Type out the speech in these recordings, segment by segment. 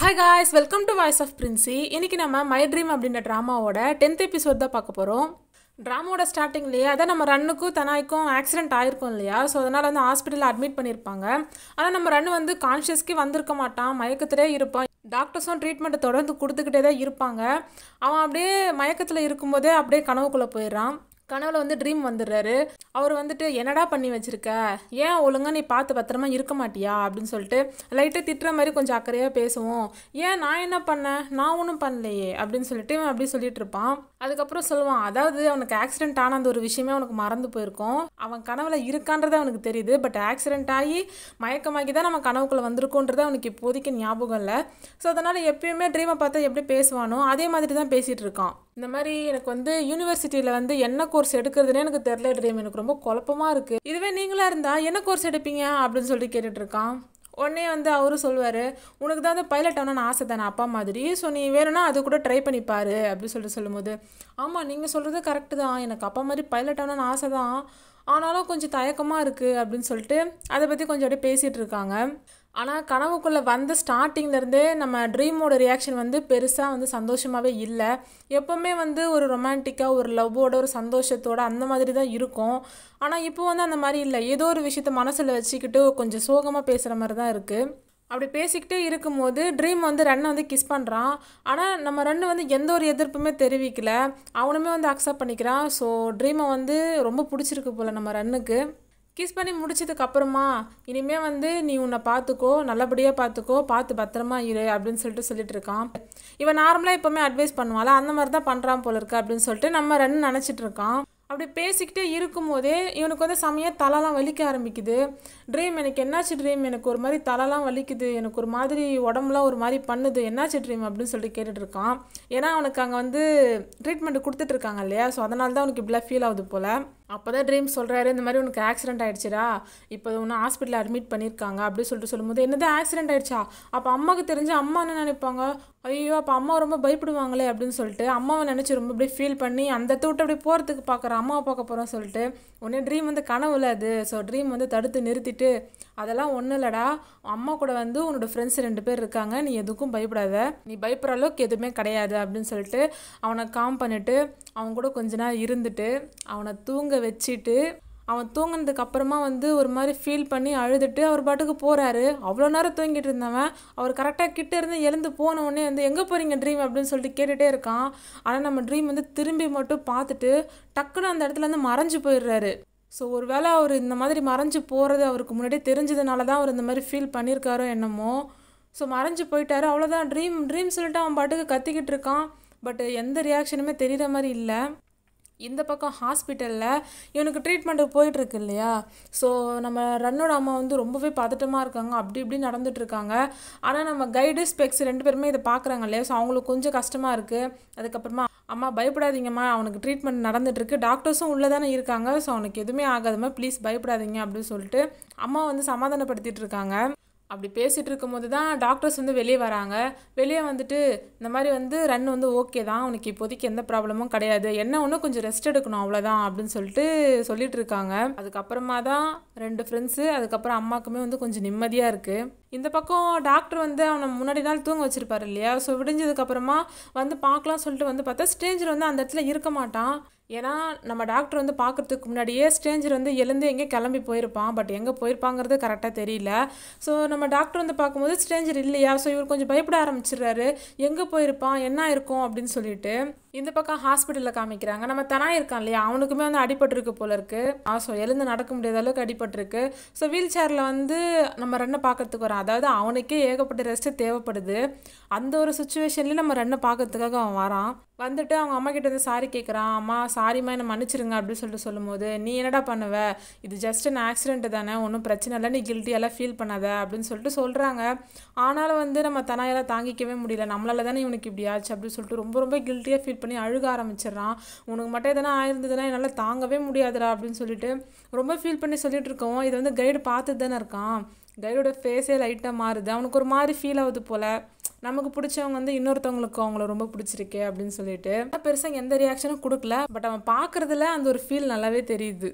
hi guys welcome to voice of Princy இன்னைக்கு நம்ம my dream அப்படின்ற ட்ராமாவோட டென்த் எபிசோட் தான் பார்க்க போகிறோம் ட்ராமாவோட ஸ்டார்டிங்லேயே அதான் நம்ம ரன்னுக்கும் தனாய்க்கும் ஆக்சிடென்ட் ஆயிருக்கும் இல்லையா ஸோ அதனால் வந்து ஹாஸ்பிட்டலில் அட்மிட் பண்ணியிருப்பாங்க ஆனால் நம்ம ரன் வந்து கான்ஷியஸ்க்கே வந்திருக்க மாட்டான் மயக்கத்திலே இருப்பான் டாக்டர்ஸும் ட்ரீட்மெண்ட்டை தொடர்ந்து கொடுத்துக்கிட்டே தான் இருப்பாங்க அவன் அப்படியே மயக்கத்தில் இருக்கும்போதே அப்படியே கனவுக்குள்ளே போயிடுறான் கனவுல வந்து ட்ரீம் வந்துடுறாரு அவர் வந்துட்டு என்னடா பண்ணி வச்சிருக்க ஏன் ஒழுங்கா நீ பார்த்து பத்திரமா இருக்க மாட்டியா அப்படின்னு சொல்லிட்டு லைட்டாக திட்டுற மாதிரி கொஞ்சம் அக்கறையாக பேசுவோம் ஏன் நான் என்ன பண்ணேன் நான் ஒன்றும் பண்ணலையே அப்படின்னு சொல்லிட்டு இவன் அப்படி சொல்லிட்டு இருப்பான் அதுக்கப்புறம் சொல்லுவான் அதாவது அவனுக்கு ஆக்சிடென்ட் ஆன அந்த ஒரு விஷயமே அவனுக்கு மறந்து போயிருக்கும் அவன் கனவுல இருக்கான்றது அவனுக்கு தெரியுது பட் ஆக்சிடென்ட் ஆகி மயக்கமாகி தான் நம்ம கனவுக்குள்ள வந்திருக்கோன்றது அவனுக்கு இப்போதைக்கு ஞாபகம் இல்லை ஸோ அதனால் எப்பயுமே ட்ரீமை பார்த்தா எப்படி பேசுவானோ அதே மாதிரி தான் பேசிகிட்டு இருக்கான் இந்த மாதிரி எனக்கு வந்து யூனிவர்சிட்டியில் வந்து என்ன கோர்ஸ் எடுக்கிறதுனே எனக்கு தெரில ட்ரீம் எனக்கு ரொம்ப குழப்பமா இருக்குது இதுவே நீங்களா இருந்தால் என்ன கோர்ஸ் எடுப்பீங்க அப்படின்னு சொல்லிட்டு கேட்டுட்டு இருக்கான் உடனே வந்து அவரும் சொல்லுவார் உனக்கு தான் வந்து பைலட் ஆகணும்னு ஆசை தானே அப்பா மாதிரி ஸோ நீ வேணும்னா அது கூட ட்ரை பண்ணிப்பாரு அப்படின்னு சொல்லிட்டு சொல்லும்போது ஆமாம் நீங்கள் சொல்கிறது கரெக்டு தான் எனக்கு அப்பா மாதிரி பைலட் ஆகணும்னு ஆசை தான் ஆனாலும் கொஞ்சம் தயக்கமாக இருக்குது அப்படின்னு சொல்லிட்டு அதை பற்றி கொஞ்சம் அப்படியே பேசிகிட்டு இருக்காங்க ஆனால் கனவுக்குள்ளே வந்த ஸ்டார்டிங்லேருந்தே நம்ம ட்ரீமோட ரியாக்ஷன் வந்து பெருசாக வந்து சந்தோஷமாகவே இல்லை எப்போவுமே வந்து ஒரு ரொமான்டிக்காக ஒரு லவ்வோட ஒரு சந்தோஷத்தோட அந்த மாதிரி தான் இருக்கும் ஆனால் இப்போ வந்து அந்த மாதிரி இல்லை ஏதோ ஒரு விஷயத்த மனசில் வச்சுக்கிட்டு கொஞ்சம் சோகமாக பேசுகிற மாதிரி தான் இருக்குது அப்படி பேசிக்கிட்டே இருக்கும்போது ட்ரீம் வந்து ரன்னை வந்து கிஸ் பண்ணுறான் ஆனால் நம்ம ரன்னு வந்து எந்த ஒரு எதிர்ப்புமே தெரிவிக்கல அவனுமே வந்து அக்செப்ட் பண்ணிக்கிறான் ஸோ ட்ரீமை வந்து ரொம்ப பிடிச்சிருக்கு போல் நம்ம ரன்னுக்கு கிஸ் பண்ணி முடிச்சதுக்கு அப்புறமா இனிமே வந்து நீ உன்னை பார்த்துக்கோ நல்லபடியாக பார்த்துக்கோ பார்த்து பத்திரமா இரு அப்படின்னு சொல்லிட்டு சொல்லிட்டு இருக்கான் இவன் நார்மலாக எப்போவுமே அட்வைஸ் பண்ணுவாள் அந்த மாதிரி தான் பண்ணுறான் போல இருக்கு அப்படின்னு சொல்லிட்டு நம்ம ரன் நினச்சிட்டு இருக்கான் அப்படி பேசிக்கிட்டே இருக்கும்போதே இவனுக்கு வந்து செமையாக தலைலாம் வலிக்க ஆரம்பிக்குது ட்ரீம் எனக்கு என்னாச்சு ட்ரீம் எனக்கு ஒரு மாதிரி தலைலாம் வலிக்குது எனக்கு ஒரு மாதிரி உடம்புலாம் ஒரு மாதிரி பண்ணுது என்னாச்சு ட்ரீம் அப்படின்னு சொல்லிட்டு கேட்டுட்டு இருக்கான் ஏன்னா அவனுக்கு அங்கே வந்து ட்ரீட்மெண்ட் கொடுத்துட்டு இருக்காங்க இல்லையா ஸோ அதனால தான் அவனுக்கு இப்படிலாம் ஃபீல் ஆகுது போல் அப்போ தான் ட்ரீம் சொல்கிறாரு இந்த மாதிரி உனக்கு ஆக்சிடென்ட் ஆயிடுச்சுடா இப்போ ஒன்று ஹாஸ்பிட்டலில் அட்மிட் பண்ணியிருக்காங்க அப்படின்னு சொல்லிட்டு சொல்லும்போது என்னது ஆக்சிடென்ட் ஆயிடுச்சா அப்போ அம்மாவுக்கு தெரிஞ்சு அம்மா என்ன நினைப்பாங்க ஐயோ அப்போ அம்மா ரொம்ப பயப்படுவாங்களே அப்படின்னு சொல்லிட்டு அம்மாவை நினச்சி ரொம்ப அப்படியே ஃபீல் பண்ணி அந்த இடத்த விட்டு அப்படியே போகிறதுக்கு பார்க்குறேன் அம்மாவை பார்க்க போகிறோம் சொல்லிட்டு உடனே ட்ரீம் வந்து கனவுல அது ஸோ ட்ரீம் வந்து தடுத்து நிறுத்திட்டு அதெல்லாம் ஒன்றும் இல்லைடா அம்மா கூட வந்து உன்னோட ஃப்ரெண்ட்ஸ் ரெண்டு பேர் இருக்காங்க நீ எதுக்கும் பயப்படாத நீ பயப்படுற அளவுக்கு எதுவுமே கிடையாது அப்படின்னு சொல்லிட்டு அவனை காம் பண்ணிட்டு அவன் கூட கொஞ்ச நேரம் இருந்துட்டு அவனை தூங்க வச்சுட்டு அவன் தூங்கினதுக்கு அப்புறமா வந்து ஒரு மாதிரி ஃபீல் பண்ணி அழுதுட்டு அவர் பாட்டுக்கு போகிறாரு அவ்வளோ நேரம் தூங்கிட்டு இருந்தவன் அவர் கரெக்டாக கிட்ட இருந்து எழுந்து போன உடனே வந்து எங்கே போகிறீங்க ட்ரீம் அப்படின்னு சொல்லிட்டு கேட்டுகிட்டே இருக்கான் ஆனால் நம்ம ட்ரீம் வந்து திரும்பி மட்டும் பார்த்துட்டு டக்குன்னு அந்த இடத்துல வந்து மறைஞ்சு போயிடுறாரு ஸோ ஒரு வேளை அவர் இந்த மாதிரி மறைஞ்சு போகிறது அவருக்கு முன்னாடியே தெரிஞ்சதுனால தான் அவர் இந்த மாதிரி ஃபீல் பண்ணியிருக்காரோ என்னமோ ஸோ மறைஞ்சு போயிட்டாரு அவ்வளோதான் ட்ரீம் ட்ரீம் சொல்லிட்டு அவன் பாட்டுக்கு கத்திக்கிட்டு இருக்கான் பட் எந்த ரியாக்ஷனுமே தெரிகிற மாதிரி இல்லை இந்த பக்கம் ஹாஸ்பிட்டலில் இவனுக்கு ட்ரீட்மெண்ட்டுக்கு போயிட்டுருக்கு இல்லையா ஸோ நம்ம ரன்னோட அம்மா வந்து ரொம்பவே பதட்டமாக இருக்காங்க அப்படி இப்படி நடந்துட்டுருக்காங்க ஆனால் நம்ம கைடு ஸ்பெக்ஸ் ரெண்டு பேருமே இதை பார்க்குறாங்க இல்லையா ஸோ அவங்களுக்கு கொஞ்சம் கஷ்டமாக இருக்குது அதுக்கப்புறமா அம்மா பயப்படாதீங்கம்மா அவனுக்கு ட்ரீட்மெண்ட் நடந்துட்டுருக்கு டாக்டர்ஸும் உள்ளே தானே இருக்காங்க ஸோ அவனுக்கு எதுவுமே ஆகாதம்மா ப்ளீஸ் பயப்படாதீங்க அப்படின்னு சொல்லிட்டு அம்மா வந்து சமாதானப்படுத்திட்டு இருக்காங்க அப்படி பேசிகிட்டு இருக்கும்போது தான் டாக்டர்ஸ் வந்து வெளியே வராங்க வெளியே வந்துட்டு இந்த மாதிரி வந்து ரன் வந்து ஓகே தான் அவனுக்கு இப்போதைக்கு எந்த ப்ராப்ளமும் கிடையாது என்ன ஒன்று கொஞ்சம் ரெஸ்ட் எடுக்கணும் அவ்வளோதான் அப்படின்னு சொல்லிட்டு சொல்லிட்டு இருக்காங்க அதுக்கப்புறமா தான் ரெண்டு ஃப்ரெண்ட்ஸு அதுக்கப்புறம் அம்மாக்குமே வந்து கொஞ்சம் நிம்மதியாக இருக்குது இந்த பக்கம் டாக்டர் வந்து அவனை முன்னாடி நாள் தூங்க வச்சிருப்பாரு இல்லையா ஸோ விடிஞ்சதுக்கப்புறமா வந்து பார்க்கலாம் சொல்லிட்டு வந்து பார்த்தா ஸ்டேஞ்சர் வந்து அந்த இடத்துல இருக்க மாட்டான் ஏன்னா நம்ம டாக்டர் வந்து பார்க்குறதுக்கு முன்னாடியே ஸ்டேஞ்சர் வந்து எழுந்து எங்கே கிளம்பி போயிருப்பான் பட் எங்கே போயிருப்பாங்கிறது கரெக்டாக தெரியல ஸோ நம்ம டாக்டர் வந்து பார்க்கும்போது ஸ்டேஞ்சர் இல்லையா ஸோ இவர் கொஞ்சம் பயப்பட ஆரம்பிச்சிடுறாரு எங்கே போயிருப்பான் என்ன இருக்கும் அப்படின்னு சொல்லிட்டு இந்த பக்கம் ஹாஸ்பிட்டலில் காமிக்கிறாங்க நம்ம தனா இருக்கான் இல்லையா அவனுக்குமே வந்து அடிபட்டிருக்கு போல இருக்கு ஸோ எழுந்து நடக்க முடியாத அளவுக்கு அடிபட்டிருக்கு ஸோ வீல் சேரில் வந்து நம்ம ரன்னை பார்க்கறதுக்கு வரான் அதாவது அவனுக்கே ஏகப்பட்ட ரெஸ்ட்டு தேவைப்படுது அந்த ஒரு சுச்சுவேஷன்லேயும் நம்ம ரன்னை பார்க்கறதுக்காக அவன் வரான் வந்துட்டு அவங்க அம்மா கிட்ட வந்து சாரி கேட்குறான் அம்மா சாரிம்மா என்னை மன்னிச்சிருங்க அப்படின்னு சொல்லிட்டு சொல்லும்போது நீ என்னடா பண்ணுவ இது ஜஸ்ட் an ஆக்சிடென்ட் தானே ஒன்றும் பிரச்சனை இல்லை நீ கில்ட்டியெல்லாம் ஃபீல் பண்ணாத அப்படின்னு சொல்லிட்டு சொல்கிறாங்க ஆனாலும் வந்து நம்ம தனாயெல்லாம் தாங்கிக்கவே முடியல நம்மளால தானே இவனுக்கு இப்படி ஆச்சு அப்படின்னு சொல்லிட்டு ரொம்ப ரொம்ப கில்ட்டியாக ஃபீல் பண்ணி அழுக ஆரம்பிச்சிடுறான் உனக்கு மட்டும் எதனா ஆயிருந்ததுன்னா என்னால் தாங்கவே முடியாதுடா அப்படின்னு சொல்லிட்டு ரொம்ப ஃபீல் பண்ணி சொல்லிட்டு இருக்கோம் இதை வந்து கைடு பார்த்துட்டு தானே இருக்கான் கைடோட ஃபேஸே லைட்டாக மாறுது அவனுக்கு ஒரு மாதிரி ஃபீல் ஆகுது போல் நமக்கு பிடிச்சவங்க வந்து இன்னொருத்தவங்களுக்கு அவங்கள ரொம்ப பிடிச்சிருக்கு அப்படின்னு சொல்லிட்டு பெருசாக எந்த ரியாக்ஷனும் கொடுக்கல பட் அவன் பார்க்குறதுல அந்த ஒரு ஃபீல் நல்லாவே தெரியுது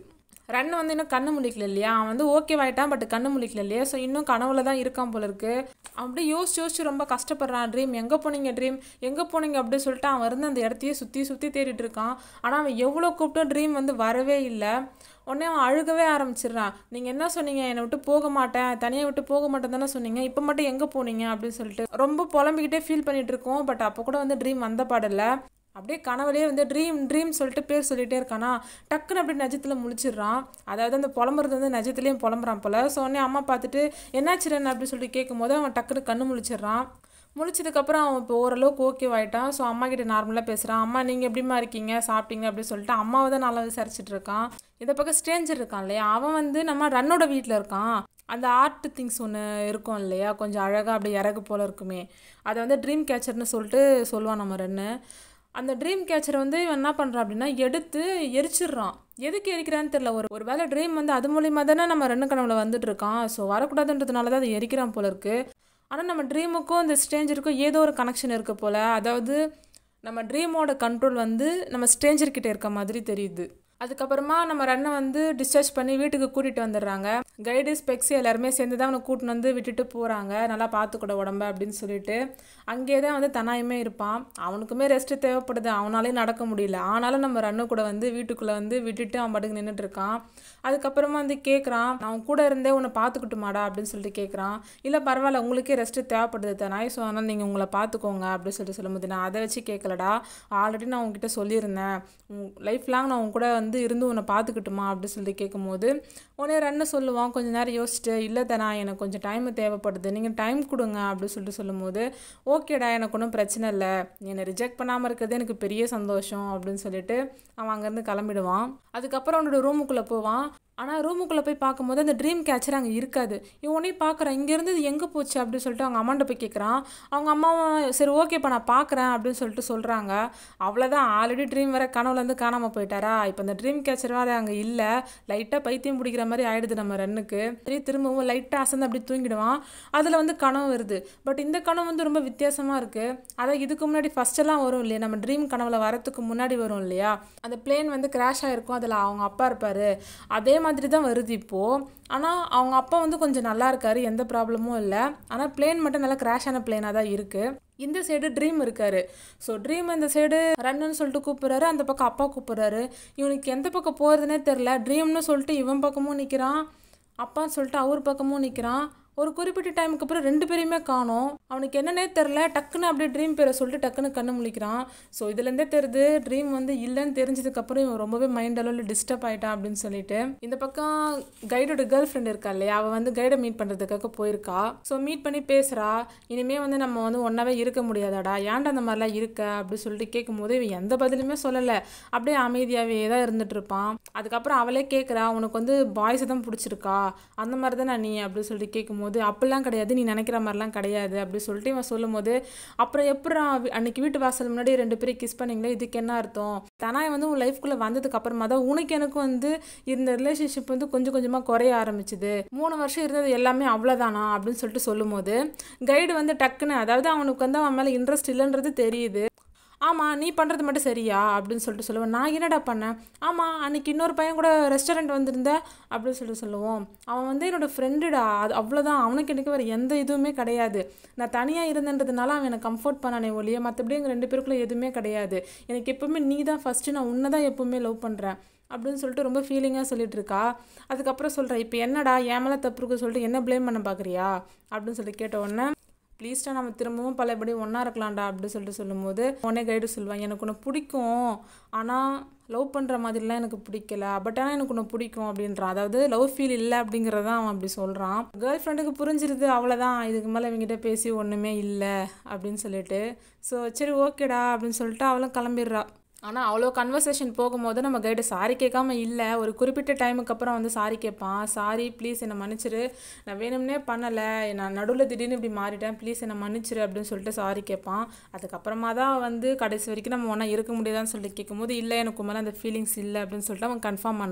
ரன் வந்து இன்னும் கண்ணு முழிக்கல இல்லையா அவன் வந்து ஓகே ஆயிட்டான் பட் கண்ணு முழிக்கல இல்லையா ஸோ இன்னும் கனவுல தான் இருக்கான் போல இருக்கு அப்படியே யோசிச்சு யோசிச்சு ரொம்ப கஷ்டப்படுறான் ட்ரீம் எங்கே போனீங்க ட்ரீம் எங்கே போனீங்க அப்படின்னு சொல்லிட்டு அவன் இருந்து அந்த இடத்தையே சுற்றி சுற்றி தேடிட்டு இருக்கான் ஆனால் அவன் எவ்வளோ கூப்பிட்டும் ட்ரீம் வந்து வரவே இல்லை உடனே அவன் அழுகவே ஆரம்பிச்சிடுறான் நீங்கள் என்ன சொன்னீங்க என்னை விட்டு போக மாட்டேன் தனியாக விட்டு போக மாட்டேன் தானே சொன்னீங்க இப்போ மட்டும் எங்கே போனீங்க அப்படின்னு சொல்லிட்டு ரொம்ப புலம்பிக்கிட்டே ஃபீல் பண்ணிட்டு இருக்கோம் பட் அப்போ கூட வந்து ட்ரீம் வந்த பாடல அப்படியே கனவுலேயே வந்து ட்ரீம் ட்ரீம் சொல்லிட்டு பேர் சொல்லிட்டே இருக்கானா டக்குன்னு அப்படி நஜத்தில் முழிச்சிடுறான் அதாவது அந்த புலம்புறது வந்து நஜத்துலேயும் புலம்புறான் போல ஸோ உடனே அம்மா பார்த்துட்டு என்னாச்சு ரன் அப்படின்னு சொல்லிட்டு கேட்கும்போது அவன் டக்குன்னு கண்ணு முழிச்சிடுறான் முழிச்சதுக்கப்புறம் அவன் இப்போ ஓரளவுக்கு ஓகே ஆயிட்டான் ஸோ அம்மா கிட்ட நார்மலாக பேசுகிறான் அம்மா நீங்கள் எப்படிமா இருக்கீங்க சாப்பிட்டீங்க அப்படின்னு சொல்லிட்டு அம்மாவை தான் நல்லா விசாரிச்சுட்டு இருக்கான் இந்த பக்கம் ஸ்ட்ரேஞ்சர் இருக்கான் இல்லையா அவன் வந்து நம்ம ரன்னோட வீட்டில் இருக்கான் அந்த ஆர்ட் திங்ஸ் ஒன்று இருக்கும் இல்லையா கொஞ்சம் அழகாக அப்படி இறகு போல் இருக்குமே அதை வந்து ட்ரீம் கேச்சர்னு சொல்லிட்டு சொல்லுவான் நம்ம ரன்னு அந்த ட்ரீம் கேச்சரை வந்து இவன் என்ன பண்ணுறான் அப்படின்னா எடுத்து எரிச்சிடுறான் எதுக்கு எரிக்கிறான்னு தெரியல ஒரு ஒரு வேளை ட்ரீம் வந்து அது மூலியமாக தானே நம்ம ரெண்டு கனவுல வந்துட்டு இருக்கான் ஸோ வரக்கூடாதுன்றதுனால தான் அதை எரிக்கிறான் போல இருக்கு ஆனால் நம்ம ட்ரீமுக்கும் இந்த ஸ்ட்ரேஞ்சருக்கும் ஏதோ ஒரு கனெக்ஷன் இருக்கு போல் அதாவது நம்ம ட்ரீமோட கண்ட்ரோல் வந்து நம்ம ஸ்ட்ரேஞ்சர் கிட்ட இருக்க மாதிரி தெரியுது அதுக்கப்புறமா நம்ம ரன்னை வந்து டிஸ்சார்ஜ் பண்ணி வீட்டுக்கு கூட்டிகிட்டு வந்துடுறாங்க கைடு ஸ்பெக்ஸ் எல்லாருமே சேர்ந்து தான் அவனை கூட்டின்னு வந்து விட்டுட்டு போகிறாங்க நல்லா பார்த்துக்கூட உடம்ப அப்படின்னு சொல்லிட்டு அங்கேயே தான் வந்து தனாயுமே இருப்பான் அவனுக்குமே ரெஸ்ட் தேவைப்படுது அவனாலையும் நடக்க முடியல ஆனாலும் நம்ம ரன்னு கூட வந்து வீட்டுக்குள்ளே வந்து விட்டுட்டு அவன் பாட்டுக்கு நின்றுட்டு இருக்கான் அதுக்கப்புறமா வந்து கேட்குறான் நான் உன் கூட இருந்தே உன்னை பார்த்துக்கிட்டுமாடா அப்படின்னு சொல்லிட்டு கேட்குறான் இல்லை பரவாயில்ல உங்களுக்கே ரெஸ்ட்டு தேவைப்படுது தனாய் ஸோ அதனால் நீங்கள் உங்களை பார்த்துக்கோங்க அப்படின்னு சொல்லிட்டு சொல்லும்போது நான் அதை வச்சு கேட்கலடா ஆல்ரெடி நான் உங்ககிட்ட சொல்லியிருந்தேன் லைஃப் லாங் நான் உன் கூட வந்து இருந்து உன்னை பார்த்துக்கிட்டுமா அப்படின்னு சொல்லி கேட்கும்போது உடனே ரன்னு சொல்லுவான் கொஞ்சம் நேரம் யோசிச்சுட்டு இல்லை தானா எனக்கு கொஞ்சம் டைம் தேவைப்படுது நீங்கள் டைம் கொடுங்க அப்படின்னு சொல்லிட்டு சொல்லும்போது ஓகேடா எனக்கு ஒன்றும் பிரச்சனை இல்லை நீ என்னை ரிஜெக்ட் பண்ணாமல் இருக்கிறது எனக்கு பெரிய சந்தோஷம் அப்படின்னு சொல்லிட்டு அவன் அங்கேருந்து கிளம்பிடுவான் அதுக்கப்புறம் அவனோட ரூமுக்குள்ளே போவான் ஆனால் ரூமுக்குள்ளே போய் பார்க்கும்போது அந்த ட்ரீம் கேச்சர் அங்கே இருக்காது இவனே பார்க்குறான் இங்கேருந்து இது எங்கே போச்சு அப்படின்னு சொல்லிட்டு அவங்க அம்மாண்ட போய் கேட்குறான் அவங்க அம்மாவும் சரி ஓகேப்பா நான் பார்க்குறேன் அப்படின்னு சொல்லிட்டு சொல்கிறாங்க அவ்வளோதான் ஆல்ரெடி ட்ரீம் வேற கனவுலேருந்து காணாமல் போயிட்டாரா இப்போ இந்த ட்ரீம் கேச்சர் வேறு அங்கே இல்லை லைட்டாக பைத்தியம் பிடிக்கிற மாதிரி ஆயிடுது நம்ம ரன்னுக்கு சரி திரும்பவும் லைட்டாக அசந்து அப்படி தூங்கிடுவான் அதில் வந்து கனவு வருது பட் இந்த கனவு வந்து ரொம்ப வித்தியாசமாக இருக்குது அதான் இதுக்கு முன்னாடி ஃபஸ்ட்டெல்லாம் வரும் இல்லையா நம்ம ட்ரீம் கனவுல வரத்துக்கு முன்னாடி வரும் இல்லையா அந்த பிளேன் வந்து கிராஷ் ஆகிருக்கும் அதில் அவங்க அப்பா இருப்பார் அதே மாதிரி தான் வருது இப்போது ஆனால் அவங்க அப்பா வந்து கொஞ்சம் நல்லா இருக்காரு எந்த ப்ராப்ளமும் இல்லை ஆனால் பிளேன் மட்டும் நல்லா கிராஷ் ஆன பிளேனாக தான் இருக்குது இந்த சைடு ட்ரீம் இருக்காரு ஸோ ட்ரீம் இந்த சைடு ரன்னுன்னு சொல்லிட்டு கூப்பிட்றாரு அந்த பக்கம் அப்பா கூப்பிட்றாரு இவனுக்கு எந்த பக்கம் போகிறதுனே தெரில ட்ரீம்னு சொல்லிட்டு இவன் பக்கமும் நிற்கிறான் அப்பான்னு சொல்லிட்டு அவர் பக்கமும் நிற்கிறான் ஒரு குறிப்பிட்ட டைமுக்கு அப்புறம் ரெண்டு பேரையுமே காணோம் அவனுக்கு என்னன்னே தெரில டக்குன்னு அப்படியே ட்ரீம் பேரை சொல்லிட்டு டக்குன்னு கண்ணு முழிக்கிறான் ஸோ இதுலேருந்தே தெரியுது ட்ரீம் வந்து இல்லைன்னு தெரிஞ்சதுக்கப்புறம் இவன் ரொம்பவே மைண்ட் அளவில் டிஸ்டர்ப் ஆகிட்டான் அப்படின்னு சொல்லிட்டு இந்த பக்கம் கைடோட கேர்ள் ஃப்ரெண்ட் இருக்கா இல்லையா அவள் வந்து கைடை மீட் பண்ணுறதுக்காக போயிருக்கா ஸோ மீட் பண்ணி பேசுகிறா இனிமே வந்து நம்ம வந்து ஒன்றாவே இருக்க முடியாதாடா ஏன்டா அந்த மாதிரிலாம் இருக்க அப்படின்னு சொல்லிட்டு கேட்கும்போது இவன் எந்த பதிலுமே சொல்லலை அப்படியே அமைதியாகவே தான் இருந்துட்டு இருப்பான் அதுக்கப்புறம் அவளே கேட்குறா உனக்கு வந்து பாய்ஸை தான் பிடிச்சிருக்கா அந்த மாதிரி தான் நீ அப்படின்னு சொல்லிட்டு கேட்கும்போது அப்படிலாம் கிடையாது நீ நினைக்கிற மாதிரிலாம் கிடையாது அப்படி சொல்லிட்டு இவன் சொல்லும்போது அப்புறம் எப்படா வி- அன்னைக்கு வீட்டு வாசல் முன்னாடி ரெண்டு பேரும் கிஸ் பண்ணீங்களே இதுக்கு என்ன அர்த்தம் தனாய் வந்து உன் லைஃப்குள்ளே வந்ததுக்கு அப்புறமா தான் உனக்கு எனக்கும் வந்து இந்த ரிலேஷன்ஷிப் வந்து கொஞ்சம் கொஞ்சமாக குறைய ஆரம்பிச்சுது மூணு வருஷம் இருந்தது எல்லாமே அவ்வளோதானா அப்படின்னு சொல்லிட்டு சொல்லும்போது கைடு வந்து டக்குன்னு அதாவது அவனுக்கு வந்து அவன் மேலே இன்ட்ரெஸ்ட் இல்லைன்றது தெரியுது ஆமாம் நீ பண்ணுறது மட்டும் சரியா அப்படின்னு சொல்லிட்டு சொல்லுவேன் நான் என்னடா பண்ணேன் ஆமாம் அன்னைக்கு இன்னொரு பையன் கூட ரெஸ்டாரண்ட் வந்திருந்த அப்படின்னு சொல்லிட்டு சொல்லுவோம் அவன் வந்து என்னோட ஃப்ரெண்டுடா அது அவ்வளோதான் அவனுக்கு எனக்கு வேறு எந்த இதுவுமே கிடையாது நான் தனியாக இருந்தன்றதுனால அவன் எனக்கு கம்ஃபர்ட் பண்ணானே ஒழிய மற்றபடி எங்கள் ரெண்டு பேருக்குள்ள எதுவுமே கிடையாது எனக்கு எப்பவுமே நீ தான் ஃபஸ்ட்டு நான் உன்னை தான் எப்பவுமே லவ் பண்ணுறேன் அப்படின்னு சொல்லிட்டு ரொம்ப ஃபீலிங்காக சொல்லிட்டு இருக்கா அதுக்கப்புறம் சொல்கிறேன் இப்போ என்னடா என் மேலே தப்பு இருக்கு சொல்லிட்டு என்ன ப்ளேம் பண்ண பார்க்குறியா அப்படின்னு சொல்லி கேட்ட உடனே ப்ளீஸ்டா நம்ம திரும்பவும் பழையபடி ஒன்றா இருக்கலாம்டா அப்படின்னு சொல்லிட்டு சொல்லும்போது உடனே கைடு சொல்லுவான் எனக்கு உன்னை பிடிக்கும் ஆனால் லவ் பண்ணுற மாதிரிலாம் எனக்கு பிடிக்கல பட் ஆனால் எனக்கு உன்னை பிடிக்கும் அப்படின்றான் அதாவது லவ் ஃபீல் இல்லை அப்படிங்கிறதான் அவன் அப்படி சொல்கிறான் கேர்ள் ஃப்ரெண்டுக்கு புரிஞ்சிருது அவ்வளோதான் இதுக்கு மேலே இவங்ககிட்ட பேசி ஒன்றுமே இல்லை அப்படின்னு சொல்லிட்டு ஸோ சரி ஓகேடா அப்படின்னு சொல்லிட்டு அவளும் கிளம்பிடுறா ஆனால் அவ்வளோ கன்வர்சேஷன் போகும்போது நம்ம கைடு சாரி கேட்காம இல்லை ஒரு குறிப்பிட்ட டைமுக்கு அப்புறம் வந்து சாரி கேட்பான் சாரி ப்ளீஸ் என்னை மன்னிச்சிரு நான் வேணும்னே பண்ணலை நான் நடுவில் திடீர்னு இப்படி மாறிட்டேன் ப்ளீஸ் என்னை மன்னிச்சிரு அப்படின்னு சொல்லிட்டு சாரி கேட்பான் அதுக்கப்புறமா தான் வந்து கடைசி வரைக்கும் நம்ம ஒன்றா இருக்க முடியாதான்னு சொல்லிட்டு கேட்கும்போது இல்லை எனக்கு மேலே அந்த ஃபீலிங்ஸ் இல்லை அப்படின்னு சொல்லிட்டு அவன் கன்ஃபார்ம் பண்ணுறான்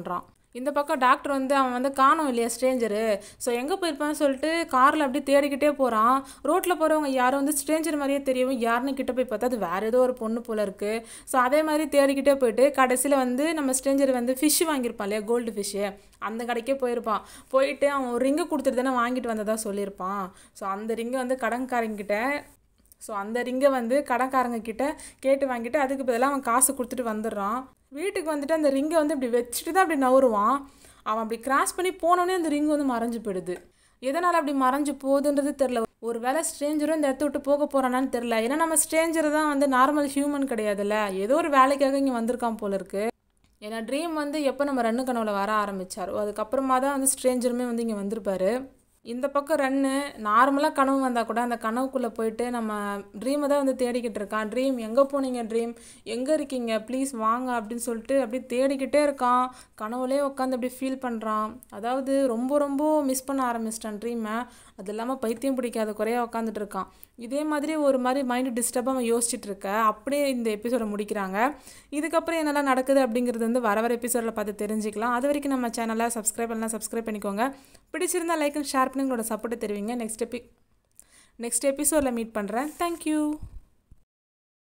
இந்த பக்கம் டாக்டர் வந்து அவன் வந்து காணோம் இல்லையா ஸ்ட்ரேஞ்சரு ஸோ எங்கே போயிருப்பான்னு சொல்லிட்டு காரில் அப்படியே தேடிக்கிட்டே போகிறான் ரோட்டில் போகிறவங்க யாரும் வந்து ஸ்ட்ரேஞ்சர் மாதிரியே தெரியவும் யாருன்னு கிட்ட போய் பார்த்தா அது வேறு ஏதோ ஒரு பொண்ணு போல இருக்குது ஸோ அதே மாதிரி தேடிக்கிட்டே போயிட்டு கடைசியில் வந்து நம்ம ஸ்ட்ரேஞ்சர் வந்து ஃபிஷ் வாங்கியிருப்பான் இல்லையா கோல்டு ஃபிஷ்ஷு அந்த கடைக்கே போயிருப்பான் போயிட்டு அவன் ஒரு ரிங்கு கொடுத்துட்டு தானே வாங்கிட்டு வந்ததா சொல்லியிருப்பான் ஸோ அந்த ரிங்கை வந்து கடன்காரங்கிட்ட ஸோ அந்த ரிங்கை வந்து கடைக்காரங்க கிட்ட கேட்டு வாங்கிட்டு அதுக்கு பதிலாக அவன் காசு கொடுத்துட்டு வந்துடுறான் வீட்டுக்கு வந்துட்டு அந்த ரிங்கை வந்து இப்படி வச்சுட்டு தான் அப்படி நவருவான் அவன் அப்படி கிராஸ் பண்ணி போனோடனே அந்த ரிங் வந்து மறைஞ்சு போயிடுது எதனால் அப்படி மறைஞ்சு போகுதுன்றது தெரில ஒரு வேளை ஸ்ட்ரேஞ்சரும் இந்த இடத்த விட்டு போக போகிறானான்னு தெரில ஏன்னா நம்ம ஸ்ட்ரேஞ்சர் தான் வந்து நார்மல் ஹியூமன் கிடையாதுல்ல ஏதோ ஒரு வேலைக்காக இங்கே வந்திருக்கான் போல இருக்கு ஏன்னா ட்ரீம் வந்து எப்போ நம்ம ரன்னு கனவுல வர ஆரம்பிச்சாரோ அதுக்கப்புறமா தான் வந்து ஸ்ட்ரேஞ்சருமே வந்து இங்கே வந்திருப்பாரு இந்த பக்கம் ரன்னு நார்மலாக கனவு வந்தால் கூட அந்த கனவுக்குள்ளே போயிட்டு நம்ம ட்ரீமை தான் வந்து தேடிக்கிட்டு இருக்கான் ட்ரீம் எங்கே போனீங்க ட்ரீம் எங்கே இருக்கீங்க ப்ளீஸ் வாங்க அப்படின்னு சொல்லிட்டு அப்படியே தேடிக்கிட்டே இருக்கான் கனவுலே உட்காந்து அப்படியே ஃபீல் பண்ணுறான் அதாவது ரொம்ப ரொம்ப மிஸ் பண்ண ஆரம்பிச்சிட்டான் ட்ரீமை அது இல்லாமல் பைத்தியம் பிடிக்காத குறையாக உட்காந்துட்டு இருக்கான் இதே மாதிரி ஒரு மாதிரி மைண்டு டிஸ்டர்பாக அவன் யோசிச்சுட்டு இருக்க அப்படியே இந்த எபிசோடை முடிக்கிறாங்க இதுக்கப்புறம் என்னெல்லாம் நடக்குது அப்படிங்கிறது வந்து வர வர எபிசோடில் பார்த்து தெரிஞ்சுக்கலாம் அது வரைக்கும் நம்ம சேனலை சப்ஸ்கிரைப் பண்ணலாம் சப்ஸ்கிரைப் பண்ணிக்கோங்க பிடிச்சிருந்தா லைக் அண்ட் ஷேர் பண்ணி உங்களோட சப்போர்ட்டை தெரிவிங்க நெக்ஸ்ட் எபி நெக்ஸ்ட் எபிசோடில் மீட் பண்ணுறேன் தேங்க்யூ